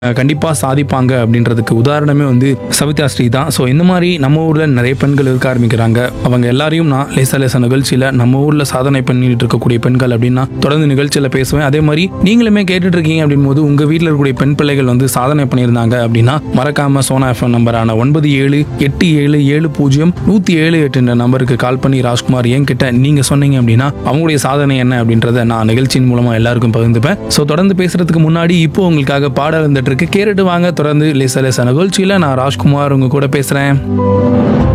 கண்டிப்பாக சாதிப்பாங்க அப்படின்றதுக்கு உதாரணமே வந்து சவிதா ஸ்ரீ தான் ஸோ இந்த மாதிரி நம்ம ஊரில் நிறைய பெண்கள் இருக்க ஆரம்பிக்கிறாங்க அவங்க எல்லாரையும் நான் லேசா லேசா நிகழ்ச்சியில் நம்ம ஊரில் சாதனை பண்ணிட்டு இருக்கக்கூடிய பெண்கள் அப்படின்னா தொடர்ந்து நிகழ்ச்சியில் பேசுவேன் அதே மாதிரி நீங்களுமே கேட்டுட்டு இருக்கீங்க அப்படின் போது உங்கள் வீட்டில் இருக்கக்கூடிய பெண் பிள்ளைகள் வந்து சாதனை பண்ணியிருந்தாங்க அப்படின்னா மறக்காம சோனா எஃப்எம் நம்பரான ஒன்பது ஏழு எட்டு ஏழு ஏழு பூஜ்ஜியம் நூற்றி ஏழு எட்டுன்ற நம்பருக்கு கால் பண்ணி ராஜ்குமார் என்கிட்ட நீங்கள் சொன்னீங்க அப்படின்னா அவங்களுடைய சாதனை என்ன அப்படின்றத நான் நிகழ்ச்சியின் மூலமாக எல்லாருக்கும் பகிர்ந்துப்பேன் ஸோ தொடர்ந்து பேசுறதுக்கு முன்னாடி இப்போ உங்களுக்காக பாடல் வந்துட்டு இருக்கு கேட்டுட்டு வாங்க தொடர்ந்து லேசா லேசா நிகழ்ச்சியில் நான் ராஜ்குமார் உங்க கூட பேசுகிறேன்